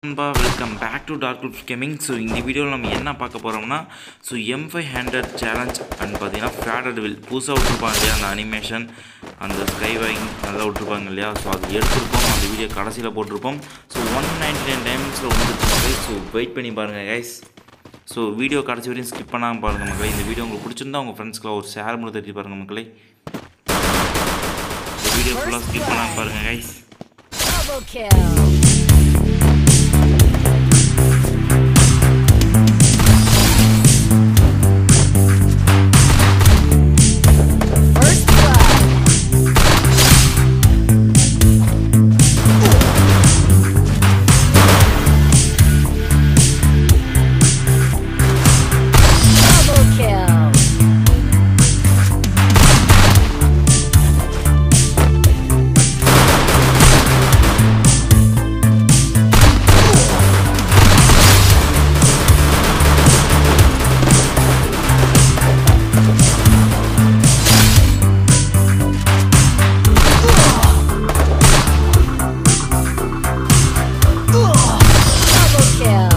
நண்பா welcome back to dark groups gaming so இந்த வீடியோவில் நம்ம என்ன பார்க்க போகிறோம்னா so M five hundred challenge and பார்த்தீங்கன்னா ஃபேடட் வில் புதுசாக விட்ருப்பாங்க இல்லையா அந்த அனிமேஷன் அந்த ஸ்கை வைங் நல்லா விட்ருப்பாங்க இல்லையா ஸோ அது எடுத்திருப்போம் அந்த வீடியோ கடைசியில் போட்டிருப்போம் ஸோ ஒன் நைன்டி நைன் டைம்ஸில் வந்துருச்சு ஸோ வெயிட் பண்ணி பாருங்கள் கைஸ் ஸோ வீடியோ கடைசி வரையும் ஸ்கிப் பண்ணாமல் பாருங்கள் மக்களே இந்த வீடியோ உங்களுக்கு பிடிச்சிருந்தா உங்கள் ஃப்ரெண்ட்ஸ்க்குலாம் ஒரு ஷேர் பண்ணி தட்டி பாருங்கள் மக்களே இந்த வீடியோ ஃபுல்லாக ஸ்கிப் பண்ணாமல் பாருங்கள் guys Double kill. First blood. Double kill. Double kill.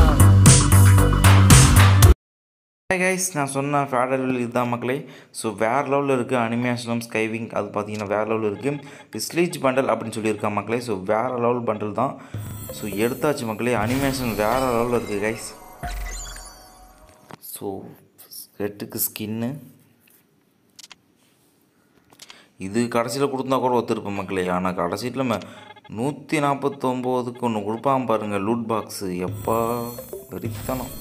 Hi guys நான் சொன்ன ஃபேடல் இதுதான் மக்களே ஸோ வேறு லெவலில் இருக்குது அனிமேஷனும் ஸ்கைவிங் அது பார்த்தீங்கன்னா வேறு லெவலில் இருக்குது ஸ்லீச் பண்டல் அப்படின்னு சொல்லியிருக்கான் மக்களே ஸோ வேறு லெவல் பண்டல் தான் ஸோ எடுத்தாச்சு மக்களே அனிமேஷன் வேறு லெவலில் இருக்குது கைஸ் ஸோ ரெட்டுக்கு ஸ்கின்னு இது கடைசியில் கொடுத்தா கூட ஒத்துருப்பேன் மக்களே ஆனால் கடைசியில் நம்ம நூற்றி நாற்பத்தொம்போதுக்கு ஒன்று கொடுப்பான் பாருங்கள் லூட் பாக்ஸு எப்பா வெறித்தனம்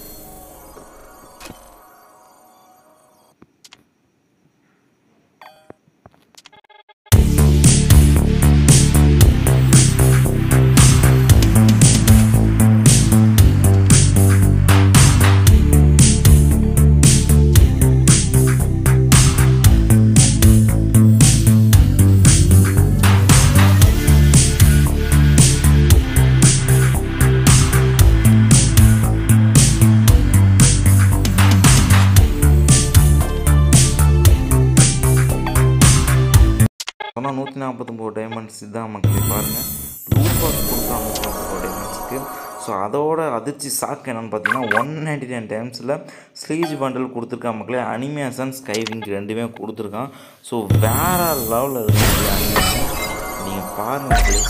சொன்னால் நூற்றி நாற்பத்தொம்போது டைமண்ட்ஸ் இதுதான் மக்களே பாருங்கள் லூட் பாக்ஸ் கொடுக்குறாங்க நூற்றி நாற்பத்தொம்போது டைமண்ட்ஸ்க்கு ஸோ அதோட அதிர்ச்சி சாக்கு என்னென்னு பார்த்தீங்கன்னா ஒன் நைன்டி நைன் டைம்ஸில் ஸ்லீஜ் பண்டல் கொடுத்துருக்கான் மக்களே அனிமேஷன் ஸ்கைவிங் ரெண்டுமே கொடுத்துருக்கான் ஸோ வேறு லெவலில் இருக்கு அனிமேஷன் நீங்கள் பாருங்கள் மக்களே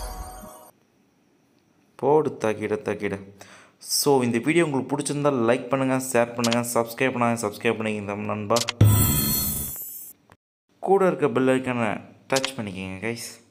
போடு தாக்கிட தாக்கிட ஸோ இந்த வீடியோ உங்களுக்கு பிடிச்சிருந்தா லைக் பண்ணுங்கள் ஷேர் பண்ணுங்கள் சப்ஸ்கிரைப் பண்ணாங்க சப்ஸ்கிரைப் பண்ணிக்கிங்க நண்பா கூட இருக்க பெல் ஐக்கானை டச் பண்ணிக்கோங்க கைஸ்